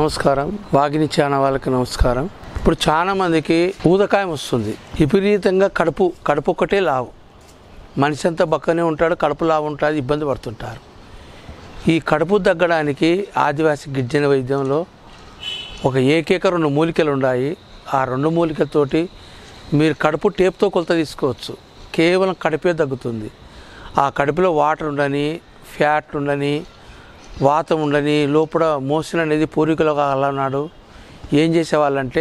నమస్కారం వాగిని చానా వాళ్ళకి నమస్కారం ఇప్పుడు చాలా మందికి ఊదకాయం వస్తుంది విపరీతంగా కడుపు కడుపు ఒకటే లావు మనిషి అంతా బక్కనే ఉంటాడు కడుపు లావు ఉంటుంది ఇబ్బంది పడుతుంటారు ఈ కడుపు తగ్గడానికి ఆదివాసి గిరిజన వైద్యంలో ఒక ఏకైక రెండు మూలికలు ఉన్నాయి ఆ రెండు మూలికలతోటి మీరు కడుపు టేప్తో కొలత తీసుకోవచ్చు కేవలం కడుపే తగ్గుతుంది ఆ కడుపులో వాటర్ ఉండని ఫ్యాట్ ఉండని వాతం ఉండని లోపల మోషన్ అనేది పూర్వీకులకు అలా ఏం చేసేవాళ్ళంటే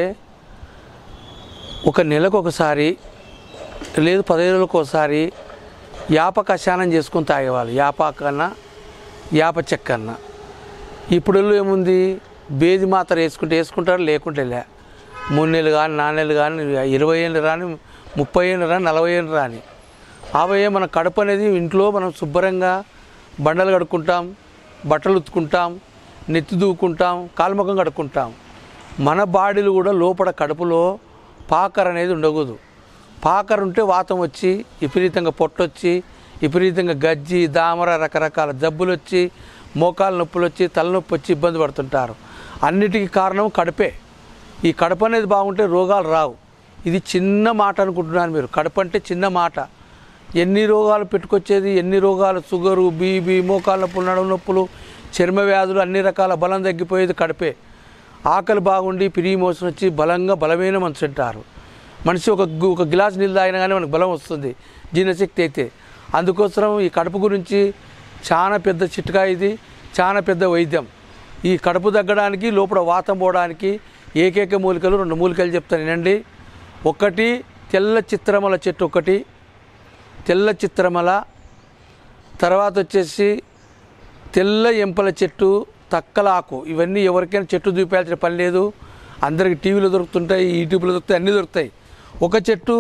ఒక నెలకు ఒకసారి లేదు పదిహేను రోజులకు ఒకసారి యాప కషానం చేసుకొని తాగేవాళ్ళు యాపాకన్నా యాప చెక్కన్నా ఇప్పుడు ఏముంది బేది మాత్రం వేసుకుంటే వేసుకుంటారు లేకుంటే లే మూడు నెలలు కానీ నాలుగు నెలలు కానీ ఇరవై ఏళ్ళు రాని ముప్పై ఏళ్ళు రాని నలభై ఏళ్ళు రాని ఆవయ్యే మన కడుపు అనేది ఇంట్లో మనం శుభ్రంగా బండలు కడుక్కుంటాం బట్టలు ఉతుకుంటాం నెత్తి దూకుంటాం కాలుముఖం కడుక్కుంటాం మన బాడీలు కూడా లోపల కడుపులో పాకర్ అనేది ఉండకూడదు పాకర్ ఉంటే వాతం వచ్చి విపరీతంగా పొట్టొచ్చి విపరీతంగా గజ్జి దామర రకరకాల జబ్బులు వచ్చి మోకాలు నొప్పులు వచ్చి తలనొప్పి వచ్చి ఇబ్బంది పడుతుంటారు అన్నిటికీ కారణం కడుపే ఈ కడుపు అనేది బాగుంటే రోగాలు రావు ఇది చిన్న మాట అనుకుంటున్నాను మీరు కడుపు అంటే చిన్న మాట ఎన్ని రోగాలు పెట్టుకొచ్చేది ఎన్ని రోగాలు షుగరు బీబీ మోకాళ్ళ నొప్పులు నడుము నొప్పులు చర్మ వ్యాధులు అన్ని రకాల బలం తగ్గిపోయేది కడుపే ఆకలి బాగుండి పిరిగి మోసం వచ్చి బలంగా బలమైన మనిషి అంటారు మనిషి ఒక గు- ఒక గిలాస్ నీళ్ళు తాగినా కానీ మనకు బలం వస్తుంది జీర్ణశక్తి అయితే అందుకోసం ఈ కడుపు గురించి చాలా పెద్ద చిట్కా ఇది చాలా పెద్ద వైద్యం ఈ కడుపు తగ్గడానికి లోపల వాతం పోవడానికి ఏకైక మూలికలు రెండు మూలికలు చెప్తాను వినండి ఒకటి తెల్ల చిత్రమల చెట్టు ఒకటి తెల్ల చిత్రమల తర్వాత వచ్చేసి తెల్ల ఎంపల చెట్టు తక్కల ఆకు ఇవన్నీ ఎవరికైనా చెట్టు చూపించాల్సిన పని లేదు అందరికి టీవీలో దొరుకుతుంటాయి యూట్యూబ్లో దొరుకుతాయి అన్నీ దొరుకుతాయి ఒక చెట్టు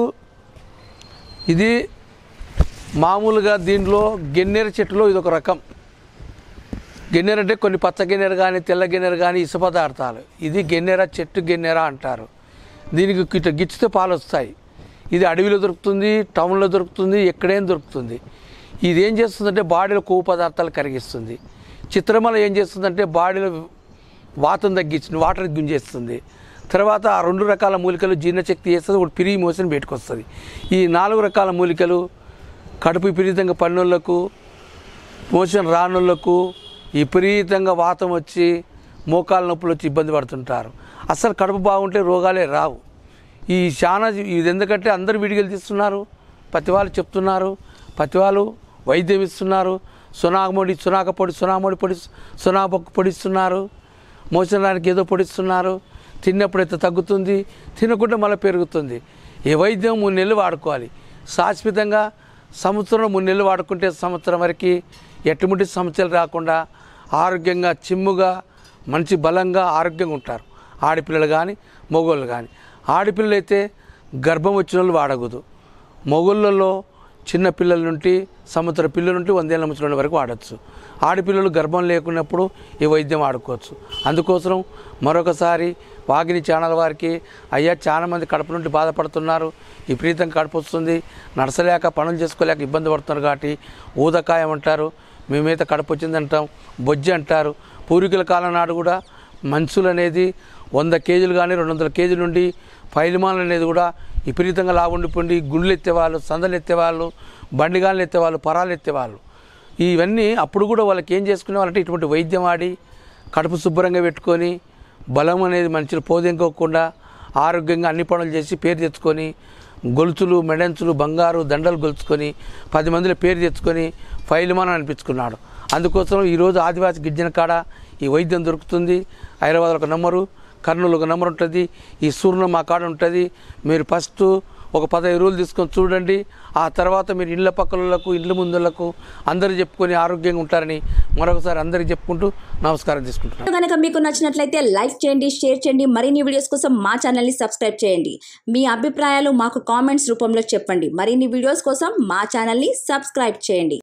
ఇది మామూలుగా దీంట్లో గెన్నెర చెట్టులో ఇది ఒక రకం గెన్నెర అంటే కొన్ని పచ్చ గెన్నెర కానీ తెల్ల గెన్నెర కానీ ఇసుక పదార్థాలు ఇది గెన్నెర చెట్టు గెన్నెర అంటారు దీనికి ఇట్లా గిచ్చితే పాలు వస్తాయి ఇది అడవిలో దొరుకుతుంది టౌన్లో దొరుకుతుంది ఎక్కడైనా దొరుకుతుంది ఇది ఏం చేస్తుందంటే బాడీలో కొవ్వు పదార్థాలు కరిగిస్తుంది చిత్రమల ఏం చేస్తుందంటే బాడీలో వాతం తగ్గించి వాటర్ గుంజేస్తుంది తర్వాత ఆ రెండు రకాల మూలికలు జీర్ణశక్తి చేస్తుంది ఒకటి పిరిగి మోషన్ బయటకు వస్తుంది ఈ నాలుగు రకాల మూలికలు కడుపు విపరీతంగా పన్నులకు మోషన్ రానులకు విపరీతంగా వాతం వచ్చి మోకాల నొప్పులు వచ్చి ఇబ్బంది పడుతుంటారు అసలు కడుపు బాగుంటే రోగాలే రావు ఈ చాలా ఇది ఎందుకంటే అందరు విడిగలు తీస్తున్నారు ప్రతి వాళ్ళు చెప్తున్నారు ప్రతి వాళ్ళు వైద్యం ఇస్తున్నారు సునాగమొడి సునాక పొడి సునామొడి పొడి సునాపొక్కు పొడిస్తున్నారు మోసడానికి ఏదో పొడిస్తున్నారు తిన్నప్పుడైతే తగ్గుతుంది తినకుండా మళ్ళీ పెరుగుతుంది ఈ వైద్యం మూడు నెలలు వాడుకోవాలి శాశ్వతంగా సంవత్సరం మూడు నెలలు వాడుకుంటే సంవత్సరం వరకు ఎటువంటి సమస్యలు రాకుండా ఆరోగ్యంగా చిమ్ముగా మంచి బలంగా ఆరోగ్యంగా ఉంటారు ఆడపిల్లలు కానీ మగవాళ్ళు కానీ ఆడపిల్లలు అయితే గర్భం వచ్చిన వాళ్ళు వాడకూడదు మొగుళ్ళలో చిన్న పిల్లల నుండి సంవత్సర పిల్లల నుండి వందేళ్ళ ముసలి వరకు వాడచ్చు ఆడపిల్లలు గర్భం లేకున్నప్పుడు ఈ వైద్యం ఆడుకోవచ్చు అందుకోసం మరొకసారి వాగిని ఛానల్ వారికి అయ్యా చాలా మంది కడుపు నుండి బాధపడుతున్నారు విపరీతం కడుపు వస్తుంది నడసలేక పనులు చేసుకోలేక ఇబ్బంది పడుతున్నారు కాబట్టి ఊదకాయం అంటారు మేమైతే కడుపు వచ్చింది అంటాం బొజ్జి అంటారు పూర్వీకుల కాలం నాడు కూడా మనుషులు అనేది వంద కేజీలు కానీ రెండు వందల కేజీల నుండి పైలిమాన్ అనేది కూడా విపరీతంగా లాగుండిపోండి గుండ్లు ఎత్తేవాళ్ళు సందలు ఎత్తేవాళ్ళు బండిగాళ్ళు ఎత్తేవాళ్ళు పరాలు ఎత్తేవాళ్ళు ఇవన్నీ అప్పుడు కూడా వాళ్ళకి ఏం చేసుకునే వాళ్ళంటే ఇటువంటి వైద్యం ఆడి కడుపు శుభ్రంగా పెట్టుకొని బలం అనేది మనుషులు పోదెంకోకుండా ఆరోగ్యంగా అన్ని పనులు చేసి పేరు తెచ్చుకొని గొలుసులు మెడెన్సులు బంగారు దండలు గొలుచుకొని పది మందిలో పేరు తెచ్చుకొని ఫైల్మాన్ అనిపించుకున్నాడు అందుకోసం ఈరోజు ఆదివాసి గిరిజన కాడ ఈ వైద్యం దొరుకుతుంది హైదరాబాద్ ఒక నంబరు కర్నూలు ఒక నెంబర్ ఉంటుంది ఈ సూర్ణ మా కాడ ఉంటుంది మీరు ఫస్ట్ ఒక పదహైదు రోజులు తీసుకొని చూడండి ఆ తర్వాత మీరు ఇళ్ళ పక్కలకు ఇళ్ళ ముందులకు అందరూ చెప్పుకొని ఆరోగ్యంగా ఉంటారని మరొకసారి అందరికీ చెప్పుకుంటూ నమస్కారం తీసుకుంటున్నాను కనుక మీకు నచ్చినట్లయితే లైక్ చేయండి షేర్ చేయండి మరిన్ని వీడియోస్ కోసం మా ఛానల్ని సబ్స్క్రైబ్ చేయండి మీ అభిప్రాయాలు మాకు కామెంట్స్ రూపంలో చెప్పండి మరిన్ని వీడియోస్ కోసం మా ఛానల్ని సబ్స్క్రైబ్ చేయండి